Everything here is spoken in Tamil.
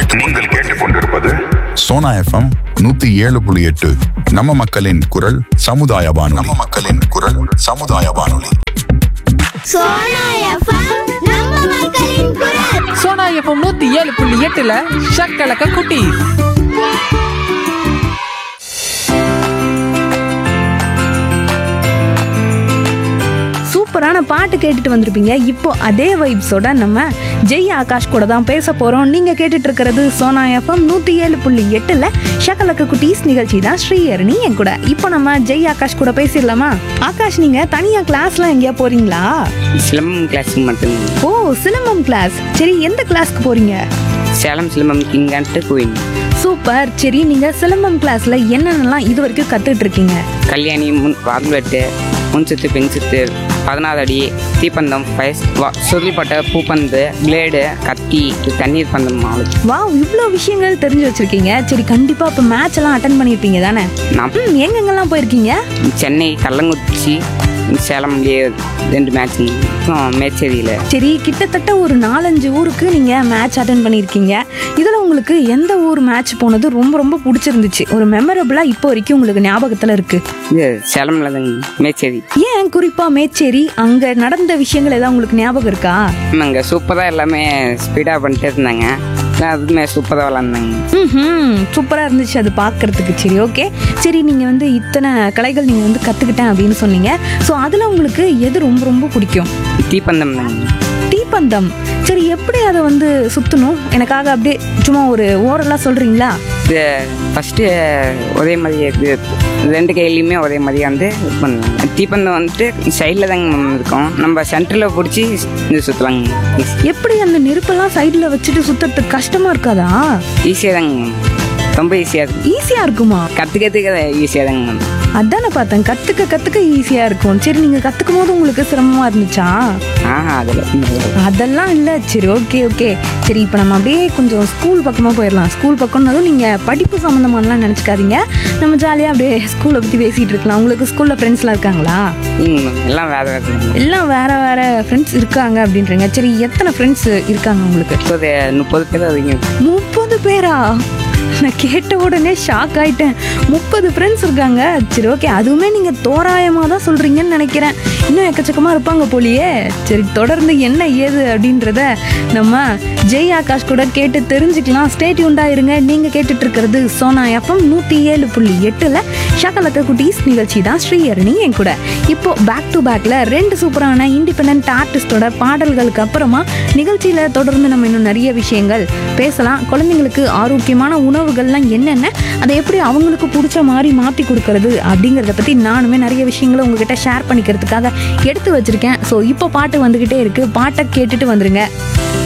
நீங்கள் கேட்டுக்கொண்டிருப்பது சோனா எஃப்எம் நூத்தி ஏழு புள்ளி எட்டு நம்ம மக்களின் குரல் சமுதாய வானொலி நம்ம மக்களின் குரல் சமுதாய வானொலி சோனா எஃப்எம் நம்ம மக்களின் குரல் சோனா எஃப்எம் நூத்தி ஏழு புள்ளி எட்டுல ஷக்கலக்க குட்டி சூப்பரான பாட்டு கேட்டுட்டு வந்திருப்பீங்க இப்போ அதே வைப்ஸோட நம்ம ஜெய் ஆகாஷ் கூட தான் பேச போறோம் நீங்க கேட்டுட்டு இருக்கிறது சோனா எஃப்எம் நூத்தி ஏழு புள்ளி எட்டுல ஷகலக்க குட்டீஸ் நிகழ்ச்சி தான் ஸ்ரீஹரணி என் கூட இப்போ நம்ம ஜெய் ஆகாஷ் கூட பேசிடலாமா ஆகாஷ் நீங்க தனியா கிளாஸ்லாம் எங்கேயா போறீங்களா சிலம்பம் கிளாஸுக்கு மட்டும் ஓ சிலம்பம் கிளாஸ் சரி எந்த கிளாஸ்க்கு போறீங்க சேலம் சிலம்பம் கிங்கான்ட்டு கோயில் சூப்பர் சரி நீங்க சிலம்பம் கிளாஸ்ல என்னென்னலாம் இது வரைக்கும் கத்துட்டு இருக்கீங்க கல்யாணி முன் வால்வெட்டு முன் சுத்து பின் சுத்து பதினாறு அடி தீப்பந்தம் ஃபயஸ் சுருளிப்பட்டை பூப்பந்து பிளேடு கத்தி தண்ணீர் பந்தம் அவ்வளோ வாவ் இவ்வளோ விஷயங்கள் தெரிஞ்சு வச்சிருக்கீங்க சரி கண்டிப்பா இப்போ மேட்ச் எல்லாம் அட்டன் பண்ணியிருப்பீங்க தானே நான் ம் எங்கெங்கெல்லாம் போயிருக்கீங்க சென்னை கள்ளங்குறிச்சி சேலம்லேயே ரெண்டு மேட்ச் மேச்சேரியில் சரி கிட்டத்தட்ட ஒரு நாலஞ்சு ஊருக்கு நீங்க மேட்ச் அட்டன் பண்ணியிருக்கீங்க இதுல உங்களுக்கு எந்த ஊர் மேட்ச் போனது ரொம்ப ரொம்ப பிடிச்சிருந்துச்சு ஒரு மெமரபிளா இப்போ வரைக்கும் உங்களுக்கு ஞாபகத்துல இருக்கு இது சேலமில் தாங்க மேச்சேரி ஏன் குறிப்பா மேச்சேரி அங்க நடந்த விஷயங்கள் ஏதாவது உங்களுக்கு ஞாபகம் இருக்கா அங்கே சூப்பராக எல்லாமே ஸ்பீடாக பண்ணிட்டே இருந்தாங்க நான் அதுமே சூப்பராக விளாண்டாங்க ம் சூப்பராக இருந்துச்சு அது பார்க்கறதுக்கு சரி ஓகே சரி நீங்கள் வந்து இத்தனை கலைகள் நீங்கள் வந்து கற்றுக்கிட்டேன் அப்படின்னு சொன்னீங்க ஸோ அதில் உங்களுக்கு எது ரொம்ப ரொம்ப பிடிக்கும் தீப்பந்தம் தாங்க தீப்பந்தம் சரி எப்படி அதை வந்து சுற்றணும் எனக்காக அப்படியே சும்மா ஒரு ஓரலாக சொல்கிறீங்களா இது ஃபஸ்ட்டு ஒரே மாதிரி இது ரெண்டு கையிலையுமே ஒரே மாதிரி வந்து இது பண்ணுவாங்க தீப்பந்தம் வந்துட்டு சைடில் தாங்க மேம் இருக்கும் நம்ம சென்டரில் பிடிச்சி இது சுற்றலாங்க எப்படி அந்த நெருப்பெல்லாம் சைடில் வச்சுட்டு சுற்றுறதுக்கு கஷ்டமாக இருக்காதா ஈஸியாக தாங்க மேம் ரொம்ப ஈஸியாக இருக்கும் ஈஸியாக இருக்குமா கற்றுக்கிறதுக்கு ஈஸியாக தாங்க மேம் அதானே பார்த்தேன் கற்றுக்க கற்றுக்க ஈஸியாக இருக்கும் சரி நீங்கள் கற்றுக்கும் போது உங்களுக்கு சிரமமாக இருந்துச்சா ஆஹா அதில் அதெல்லாம் இல்லை சரி ஓகே ஓகே சரி இப்போ நம்ம அப்படியே கொஞ்சம் ஸ்கூல் பக்கமாக போயிடலாம் ஸ்கூல் பக்கம்னாலும் நீங்கள் படிப்பு சம்மந்தமானலாம் நினச்சிக்காதீங்க நம்ம ஜாலியாக அப்படியே ஸ்கூலை பற்றி பேசிகிட்டு இருக்கலாம் உங்களுக்கு ஸ்கூலில் ஃப்ரெண்ட்ஸ்லாம் இருக்காங்களா ம் மேம் எல்லாம் வேறு வேறு தாங்க எல்லாம் வேற வேற ஃப்ரெண்ட்ஸ் இருக்காங்க அப்படின்றீங்க சரி எத்தனை ஃப்ரெண்ட்ஸ் இருக்காங்க உங்களுக்கு ஒரு முப்பது பேர் வரைக்கும் முப்பது பேரா நான் கேட்ட உடனே ஷாக் ஆயிட்டேன் முப்பது ஃப்ரெண்ட்ஸ் இருக்காங்க சரி ஓகே அதுவுமே நீங்கள் தோராயமாக தான் சொல்கிறீங்கன்னு நினைக்கிறேன் இன்னும் எக்கச்சக்கமாக இருப்பாங்க போலியே சரி தொடர்ந்து என்ன ஏது அப்படின்றத நம்ம ஜெய் ஆகாஷ் கூட கேட்டு தெரிஞ்சுக்கலாம் ஸ்டேட் இருங்க நீங்கள் கேட்டுட்டு இருக்கிறது சோனா எஃப்எம் நூற்றி ஏழு புள்ளி எட்டில் ஷகலக்க குட்டீஸ் நிகழ்ச்சி தான் ஸ்ரீஹரணி என் கூட இப்போ பேக் டு பேக்கில் ரெண்டு சூப்பரான இண்டிபெண்ட் ஆர்டிஸ்டோட பாடல்களுக்கு அப்புறமா நிகழ்ச்சியில் தொடர்ந்து நம்ம இன்னும் நிறைய விஷயங்கள் பேசலாம் குழந்தைங்களுக்கு ஆரோக்கியமான உணவுகள்லாம் என்னென்ன அதை எப்படி அவங்களுக்கு பிடிச்ச மாதிரி மாற்றி கொடுக்கறது அப்படிங்கிறத பற்றி நானுமே நிறைய விஷயங்களை உங்ககிட்ட ஷேர் பண்ணிக்கிறதுக்காக எடுத்து வச்சிருக்கேன் ஸோ இப்போ பாட்டு வந்துக்கிட்டே இருக்கு பாட்டை கேட்டுட்டு வந்துருங்க